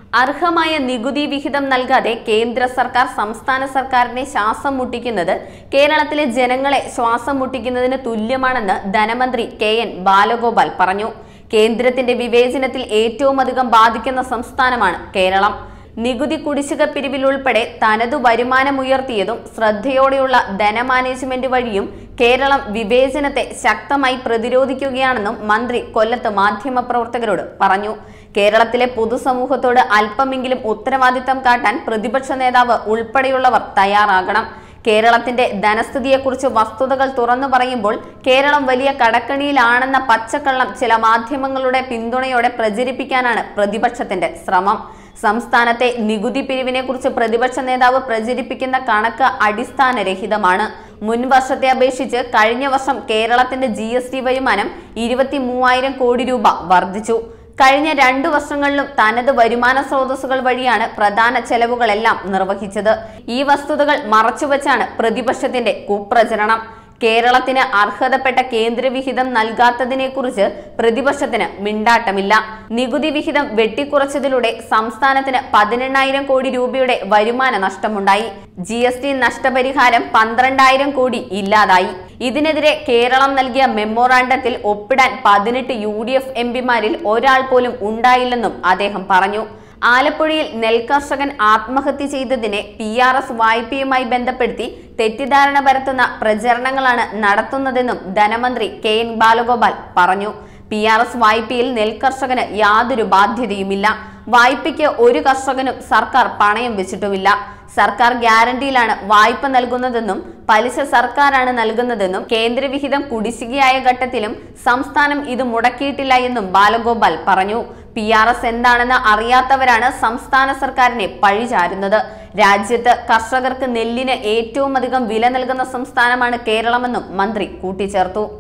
അർഹമായ നികുതി വിഹിതം നൽകാതെ കേന്ദ്ര സർക്കാർ സംസ്ഥാന സർക്കാരിനെ ശ്വാസം മുട്ടിക്കുന്നത് കേരളത്തിലെ ജനങ്ങളെ ശ്വാസം മുട്ടിക്കുന്നതിന് തുല്യമാണെന്ന് ധനമന്ത്രി കെ എൻ ബാലഗോപാൽ പറഞ്ഞു കേന്ദ്രത്തിന്റെ വിവേചനത്തിൽ ഏറ്റവും അധികം ബാധിക്കുന്ന സംസ്ഥാനമാണ് കേരളം നികുതി കുടിശ്ശിക പിരിവിൽ ഉൾപ്പെടെ തനതു വരുമാനമുയർത്തിയതും ശ്രദ്ധയോടെയുള്ള ധനമാനേജ്മെന്റ് വഴിയും കേരളം വിവേചനത്തെ ശക്തമായി പ്രതിരോധിക്കുകയാണെന്നും മന്ത്രി കൊല്ലത്ത് മാധ്യമപ്രവർത്തകരോട് പറഞ്ഞു കേരളത്തിലെ പൊതുസമൂഹത്തോട് അല്പമെങ്കിലും ഉത്തരവാദിത്തം കാട്ടാൻ പ്രതിപക്ഷ നേതാവ് ഉൾപ്പെടെയുള്ളവർ തയ്യാറാകണം കേരളത്തിന്റെ ധനസ്ഥിതിയെക്കുറിച്ച് വസ്തുതകൾ തുറന്നു പറയുമ്പോൾ കേരളം വലിയ കടക്കണിയിലാണെന്ന പച്ചക്കള്ളം ചില മാധ്യമങ്ങളുടെ പിന്തുണയോടെ പ്രചരിപ്പിക്കാനാണ് പ്രതിപക്ഷത്തിന്റെ ശ്രമം സംസ്ഥാനത്തെ നികുതി പിരിവിനെ കുറിച്ച് പ്രതിപക്ഷ നേതാവ് പ്രചരിപ്പിക്കുന്ന കണക്ക് അടിസ്ഥാനരഹിതമാണ് മുൻ വർഷത്തെ അപേക്ഷിച്ച് കഴിഞ്ഞ വർഷം കേരളത്തിന്റെ ജി എസ് ടി വരുമാനം ഇരുപത്തി മൂവായിരം കോടി രൂപ വർദ്ധിച്ചു കഴിഞ്ഞ രണ്ടു വർഷങ്ങളിലും തനത് വരുമാന സ്രോതസ്സുകൾ വഴിയാണ് പ്രധാന ചെലവുകളെല്ലാം നിർവഹിച്ചത് ഈ വസ്തുതകൾ മറച്ചുവെച്ചാണ് പ്രതിപക്ഷത്തിന്റെ കുപ്രചരണം കേരളത്തിന് അർഹതപ്പെട്ട കേന്ദ്രവിഹിതം നൽകാത്തതിനെക്കുറിച്ച് പ്രതിപക്ഷത്തിന് മിണ്ടാട്ടമില്ല നികുതി വിഹിതം വെട്ടിക്കുറച്ചതിലൂടെ സംസ്ഥാനത്തിന് പതിനെണ്ണായിരം കോടി രൂപയുടെ വരുമാന നഷ്ടമുണ്ടായി ജി എസ് ടി നഷ്ടപരിഹാരം പന്ത്രണ്ടായിരം കോടി ഇല്ലാതായി ഇതിനെതിരെ കേരളം നൽകിയ മെമ്മോറാണ്ടത്തിൽ ഒപ്പിടാൻ പതിനെട്ട് യു ഡി എഫ് എം പിമാരിൽ ഒരാൾ പോലും ഉണ്ടായില്ലെന്നും അദ്ദേഹം പറഞ്ഞു ആലപ്പുഴയിൽ നെൽകർഷകൻ ആത്മഹത്യ ചെയ്തതിനെ പി ആർ എസ് വായ്പയുമായി ബന്ധപ്പെടുത്തി തെറ്റിദ്ധാരണ പരത്തുന്ന പ്രചരണങ്ങളാണ് നടത്തുന്നതെന്നും ധനമന്ത്രി കെ എൻ ബാലഗോപാൽ പറഞ്ഞു പി ആർ എസ് വായ്പയിൽ നെൽകർഷകന് യാതൊരു ബാധ്യതയുമില്ല വായ്പയ്ക്ക് ഒരു കർഷകനും സർക്കാർ പണയം വെച്ചിട്ടുമില്ല സർക്കാർ ഗ്യാരണ്ടിയിലാണ് വായ്പ നൽകുന്നതെന്നും പലിശ സർക്കാരാണ് നൽകുന്നതെന്നും കേന്ദ്രവിഹിതം കുടിശ്ശികയായ ഘട്ടത്തിലും സംസ്ഥാനം ഇത് മുടക്കിയിട്ടില്ല എന്നും ബാലഗോപാൽ പറഞ്ഞു പി ആർ എസ് എന്താണെന്ന് അറിയാത്തവരാണ് സംസ്ഥാന സർക്കാരിനെ പഴിചാരുന്നത് രാജ്യത്ത് കർഷകർക്ക് നെല്ലിന് ഏറ്റവും അധികം വില നൽകുന്ന സംസ്ഥാനമാണ് കേരളമെന്നും മന്ത്രി കൂട്ടിച്ചേർത്തു